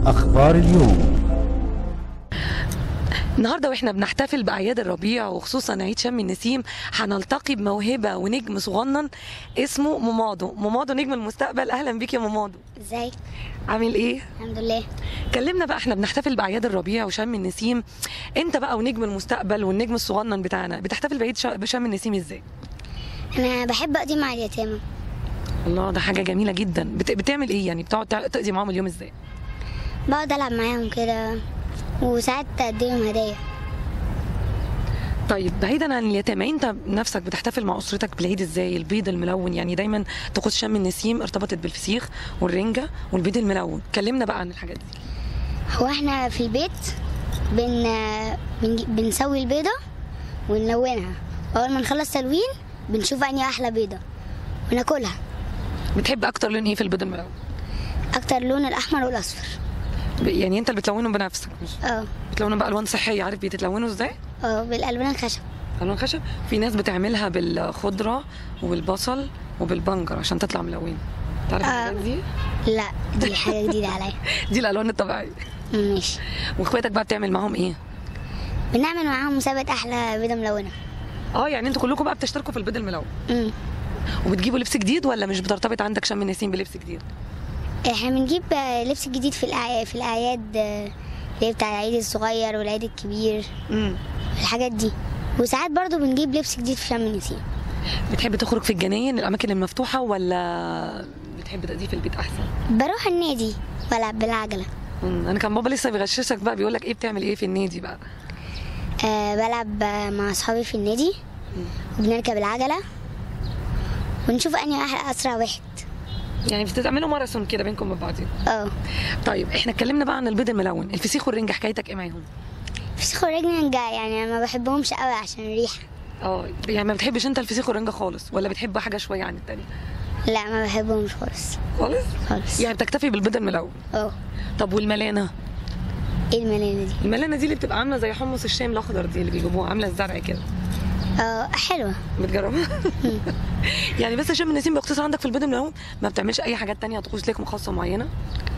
أخبار اليوم النهارده واحنا بنحتفل باعياد الربيع وخصوصا عيد شم النسيم هنلتقي بموهبه ونجم صغنن اسمه مومادو مومادو نجم المستقبل اهلا بيك يا مومادو ازيك عامل ايه الحمد لله كلمنا بقى احنا بنحتفل باعياد الربيع وشم النسيم انت بقى ونجم المستقبل والنجم الصغنن بتاعنا بتحتفل بعيد ش- بشم النسيم ازاي انا بحب اقضي مع اليتامى الله ده حاجه جميله جدا بت... بتعمل ايه يعني بتقعد تع- تقضي معاهم اليوم ازاي بقعد العب معاهم كده وساعات اديهم هدايا طيب بعيدا عن اليتامى انت نفسك بتحتفل مع اسرتك بالعيد ازاي البيض الملون يعني دايما طقوس شم النسيم ارتبطت بالفسيخ والرنجه والبيض الملون كلمنا بقى عن الحاجات دي هو احنا في البيت بن... بن... بنسوي البيضة ونلونها واول ما نخلص تلوين بنشوف انهي احلى بيضة وناكلها بتحب اكتر لون ايه في البيض الملون اكتر لون الاحمر والاصفر ب- يعني انت اللي بتلونه بنفسك مش اه بتلونه بالوان صحيه عارف بيتلونوا ازاي اه بالالوان الخشب الوان خشب في ناس بتعملها بالخضره وبالبصل وبالبنجر عشان تطلع ملونه تعرف آه. الحاجات دي لا دي حاجة جديدة عليا دي الالوان الطبيعيه ماشي واخواتك بقى بتعمل معاهم ايه بنعمل معاهم مسابقة احلى بيضة ملونة اه يعني انتوا كلكم بقى بتشتركوا في البيض الملون امم وبتجيبوا لبس جديد ولا مش بترتبط عندك شم النسيم بلبس جديد احنا بنجيب آه، لبس جديد في الأعياد في الاعياد آه، اللي هي بتاع العيد الصغير والعيد الكبير امم الحاجات دي وساعات برضو بنجيب لبس جديد في شم النسيم بتحب تخرج في الجناين الاماكن المفتوحه ولا بتحب تقضيه في البيت احسن بروح النادي بلعب بالعجلة مم. انا كان بابا لسه بيغششك بقى بيقول لك ايه بتعمل ايه في النادي بقى أه بلعب آه، مع أصحابي في النادي وبنركب العجلة ونشوف أنهي واحد أسرع واحد يعني بتعملوا ماراثون كده بينكم وبين بعضين اه طيب احنا اتكلمنا بقى عن البيض الملون الفسيخ والرنجة حكايتك ايه معاهم فسيخ ورجل يعني أنا ما بحبهمش قوي عشان الريحة اه يعني ما بتحبش انت الفسيخ والرنجة خالص ولا بتحب حاجه شويه عن التانية لا ما بحبهمش خالص خالص خالص يعني بتكتفي بالبيض الملون اه طب والملانه ايه الملانة دي الملانه دي اللي بتبقى عامله زي حمص الشام الاخضر دي اللي بيجيبوها عامله الزرع كده اه حلوة بتجربها يعني بس شم النسيم باختصار عندك في البيض الملون ما بتعملش اي حاجات تانية طقوس ليك خاصه معينه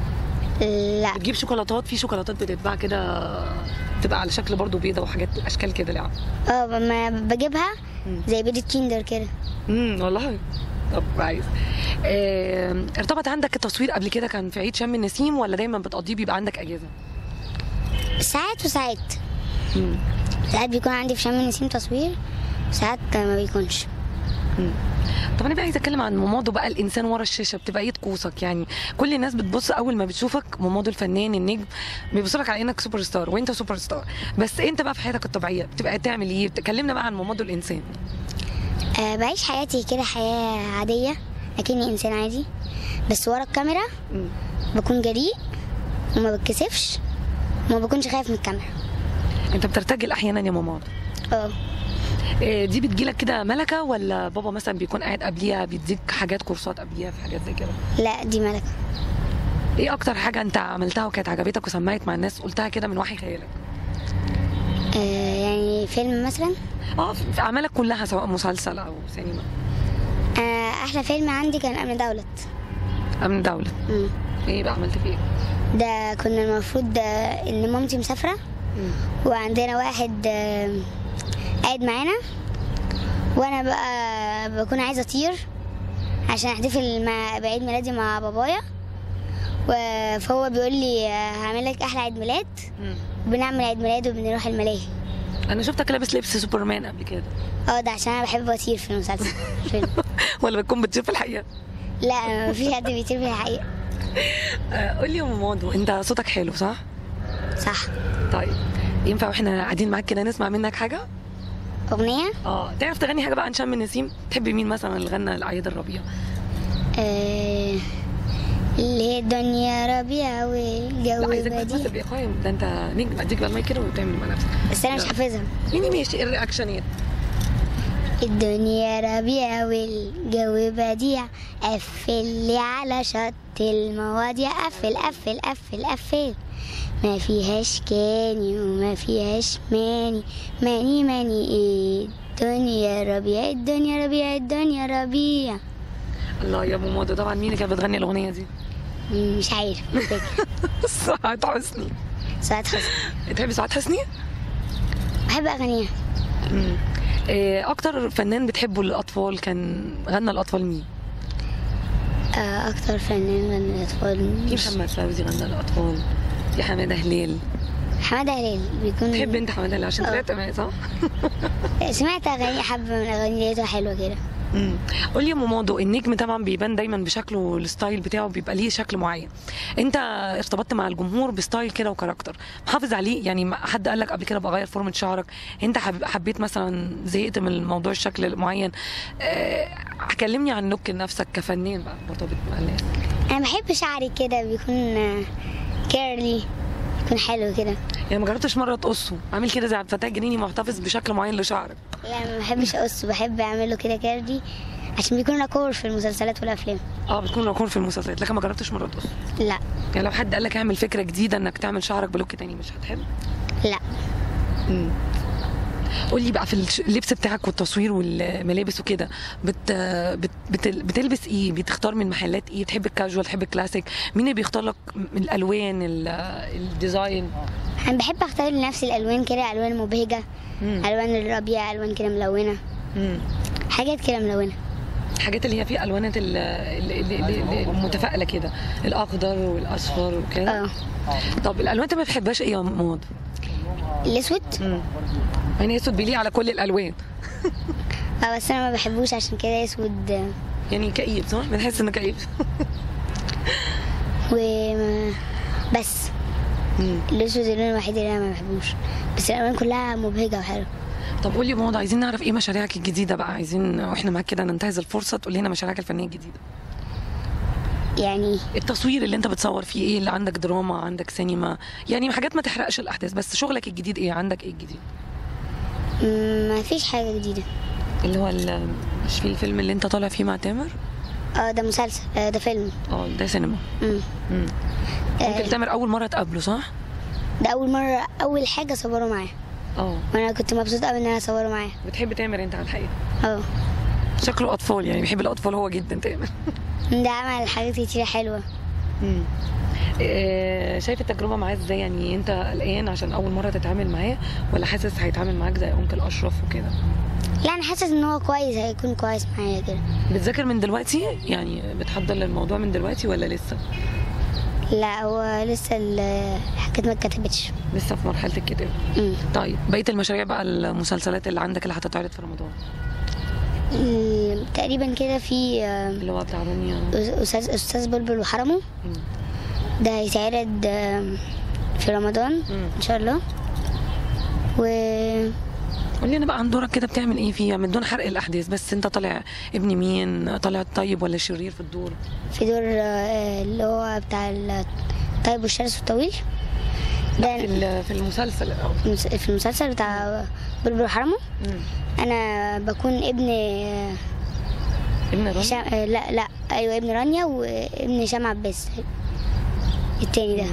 لا بتجيب شوكولاتات في شوكولاتات بتتباع كده بتبقى على شكل برضو بيضه وحاجات اشكال كده لعب اه ما بجيبها زي بيضة كيندر كده امم والله طب كويس آه، ارتبط عندك التصوير قبل كده كان في عيد شم النسيم ولا دايما بتقضيه بيبقى عندك اجازه ساعات وساعات مم. ساعات بيكون عندي في شم النسيم تصوير ساعات ما بيكونش طب انا بقى عايزه اتكلم عن مومودو بقى الانسان ورا الشاشه بتبقى ايه طقوسك يعني كل الناس بتبص اول ما بتشوفك مومودو الفنان النجم بيبصوا لك على انك سوبر ستار وانت سوبر ستار بس انت بقى في حياتك الطبيعيه بتبقى تعمل ايه تكلمنا بقى عن مومودو الانسان أه بعيش حياتي كده حياة عادية لكني إنسان عادي بس ورا الكاميرا مم. بكون جريء وما بتكسفش وما بكونش خايف من الكاميرا انت بترتجل احيانا يا مومودو اه آه، دي بتجيلك كده ملكه ولا بابا مثلا بيكون قاعد قبليها بيديك حاجات كورسات قبليها في حاجات زي كده لا دي ملكة ايه اكتر حاجه انت عملتها وكانت عجبتك وسمعت مع الناس قلتها كده من وحي خيالك أه يعني فيلم مثلا اه في في اعمالك كلها سواء مسلسل او سينما أه أحلى فيلم عندي كان أمن دولة امن دوله مم. ايه بقى عملت فيه ايه ده كنا المفروض آه، إن مامتي مسافرة وعندنا واحد آه، قاعد معانا وأنا بقى بكون عايزة أطير عشان أحتفل مع بعيد ميلادي مع بابايا و- فهو بيقول لي آه، هعمل لك أحلى عيد ميلاد بنعمل عيد ميلاد وبنروح الملاهي انا شفتك لابس لبس سوبرمان قبل كده اه ده عشان انا بحب اطير في المسلسل فيلم. ولا بتكون بتشوف في الحقيقه لا مفيش حد بيطير في الحقيقة آه قول لي يا مامادو انت صوتك حلو صح صح طيب ينفع واحنا قاعدين معاك كده نسمع منك حاجه أغنية اه تعرف تغني حاجه بقى عن شم النسيم تحبي مين مثلا اللي غنى الاعياد الربيع آه، اللي هي الدنيا ربيع لا والجو عايزك بس بديع تمثل باخويا ده انت نجم اديك بقى المايك كده وتعمل مع نفسك بس أنا مش لا. حافظها يعني ماشي الرياكشنات الدنيا ربيع والجو بديع قفل لي على شط المواضيع قفل قفل قفل قفل ما فيهاش كاني وما فيهاش ماني ماني ماني ايه الدنيا ربيع الدنيا ربيع الدنيا ربيع الله يا ابو مادو طبعا مين اللي كانت بتغني الاغنيه دي مش عارف مش فاكر سعاد حسني سعاد حسني بتحبي سعاد حسني؟ بحب اغانيها مم. إيه اكتر فنان بتحبه للاطفال كان غنى الاطفال مين؟ آه، اكتر فنان غنى في الاطفال محمد فوزي غنى الاطفال في حماده هلال حماده هلال بيكون تحب انت حماده هلال عشان آه. طلعت معايا صح؟ سمعت اغاني حبه من الاغاني ديتها حلوه كده مم. قول لي يا مومودو النجم طبعا بيبان دايما بشكله الستايل بتاعه بيبقى ليه شكل معين انت ارتبطت مع الجمهور بستايل كده وكاركتر محافظ عليه يعني ما حد قال لك قبل كده بغير فورمه شعرك انت حب- حبيت مثلا زهقت من الموضوع الشكل المعين أه كلمني عن لوك نفسك كفنان بقى مرتبط مع الناس انا بحب شعري كده بيكون آه، كيرلي يكون حلو كده يعني ما جربتش مره تقصه عامل كده زي عبد الفتاح الجنيني محتفظ بشكل معين لشعرك لا ما بحبش اقصه بحب اعمله كده كيرلي عشان بيكون راكور في المسلسلات والافلام اه بتكون راكون في المسلسلات لكن ما جربتش مره تقصه لا يعني لو حد قال لك اعمل فكره جديده انك تعمل شعرك بلوك تاني مش هتحب لا مم. قول لي بقى في الش- اللبس بتاعك والتصوير والملابس وكده بت... بت... بت... بتلبس ايه بتختار من محلات ايه بتحب الكاجوال تحب الكلاسيك مين اللي بيختار لك من الالوان ال... الديزاين انا بحب اختار لنفسي الالوان كده الوان مبهجه مم. الوان الربيع الوان كده ملونه مم. حاجات كده ملونه الحاجات اللي هي فيها الوانات ال- ال- ال- ال- المتفائله كده الاخضر والاصفر وكده اه طب الالوان انت ما بتحبهاش ايه يا موض الاسود مم. يعني اسود بيليق على كل الالوان اه بس انا ما بحبوش عشان كده اسود آه، يعني كئيب صح بنحس انه كئيب و بس مم. الاسود اللون الوحيد اللي انا ما بحبوش بس الالوان كلها مبهجه وحلوه طب قولي يا موضوع عايزين نعرف ايه مشاريعك الجديده بقى عايزين واحنا معاك كده ننتهز الفرصه تقول لنا مشاريعك الفنيه الجديده يعني التصوير اللي انت بتصور فيه ايه اللي عندك دراما عندك سينما يعني حاجات ما تحرقش الاحداث بس شغلك الجديد ايه عندك ايه الجديد مم، ما فيش حاجه جديده اللي هو ال- مش في الفيلم اللي انت طالع فيه مع تامر اه ده مسلسل آه ده فيلم اه ده سينما مم. مم. آه ممكن تامر اول مره تقابله صح ده اول مره اول حاجه صوروا معاه اه وانا كنت مبسوطه قوي ان انا اصوره معاه بتحب تامر انت على الحقيقه اه شكله اطفال يعني بيحب الاطفال هو جدا تامر ده عمل حاجات كتير حلوه مم. آه، شايف التجربه معاه ازاي يعني انت قلقان عشان اول مره تتعامل معاه ولا حاسس هيتعامل معاك زي انكل اشرف وكده لا انا حاسه ان هو كويس هيكون كويس معايا كده بتذاكر من دلوقتي يعني بتحضر للموضوع من دلوقتي ولا لسه لا هو لسه الحاجات ما اتكتبتش لسه في مرحله الكتاب مم. طيب بقيه المشاريع بقى المسلسلات اللي عندك اللي هتتعرض في رمضان مم، تقريبا كده في آه، اللي هو بتاع رانيا استاذ استاذ بلبل وحرمه مم. ده هيتعرض آه، في رمضان مم. ان شاء الله و قول لي انا بقى عن دورك كده بتعمل ايه فيها من دون حرق الاحداث بس انت طالع ابن مين طالع الطيب ولا الشرير في الدور في دور آه، اللي هو بتاع الطيب والشرس الطويل في ده ال- في المسلسل الاول في المسلسل بتاع بلبل وحرمه مم. انا بكون ابن آه، ابن رانيا هشام آه، لا لا ايوه ابن رانيا وابن هشام عباس التاني ده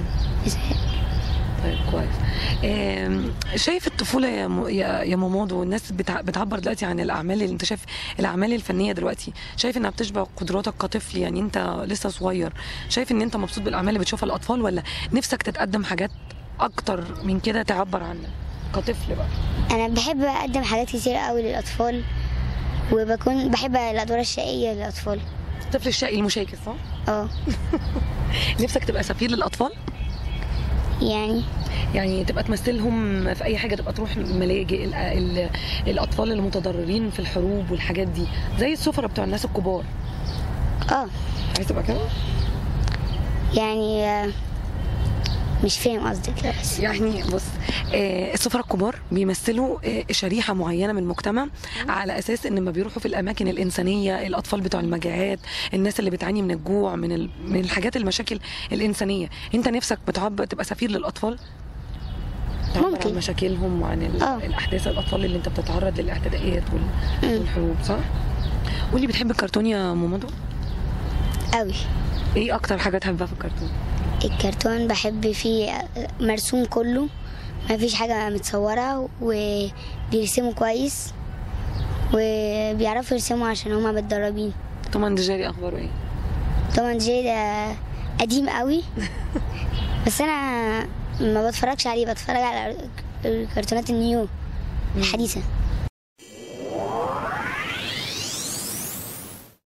طيب كويس آم، شايف الطفوله يا م- يا يا ماماد والناس بتع- بتعبر دلوقتي عن الاعمال اللي انت شايف الاعمال الفنيه دلوقتي شايف انها بتشبه قدراتك كطفل يعني انت لسه صغير شايف ان انت مبسوط بالاعمال اللي بتشوفها الاطفال ولا نفسك تتقدم حاجات اكتر من كده تعبر عنك كطفل بقى انا بحب اقدم حاجات كتير قوي للاطفال وبكون بحب الادوار الشقيه للاطفال الطفل الشقي المشاكس صح اه نفسك تبقى سفير للاطفال يعني يعني تبقى تمثلهم في اي حاجه تبقى تروح ملاجئ ال- ال- الاطفال المتضررين في الحروب والحاجات دي زي السفراء بتوع الناس الكبار اه عايز تبقى كده يعني آه، مش فاهم قصدك لا بس يعني بص آه، السفراء الكبار بيمثلوا آه، شريحه معينه من المجتمع على اساس ان لما بيروحوا في الاماكن الانسانيه الاطفال بتوع المجاعات الناس اللي بتعاني من الجوع من ال... من الحاجات المشاكل الانسانيه انت نفسك بتعب تبقى سفير للاطفال تعبر ممكن. عن مشاكلهم وعن ال... آه. الاحداث الاطفال اللي انت بتتعرض للاعتداءات وال... مم. والحروب صح قولي بتحب الكرتون يا مامادو قوي ايه اكتر حاجه تحبها في الكرتون الكرتون بحب فيه آه، مرسوم كله ما فيش حاجه متصوره وبيرسموا كويس وبيعرفوا يرسموا عشان هما متدربين توم اند جيري اخباره ايه طبعا جي ده قديم قوي بس انا ما بتفرجش عليه بتفرج على الكرتونات النيو الحديثه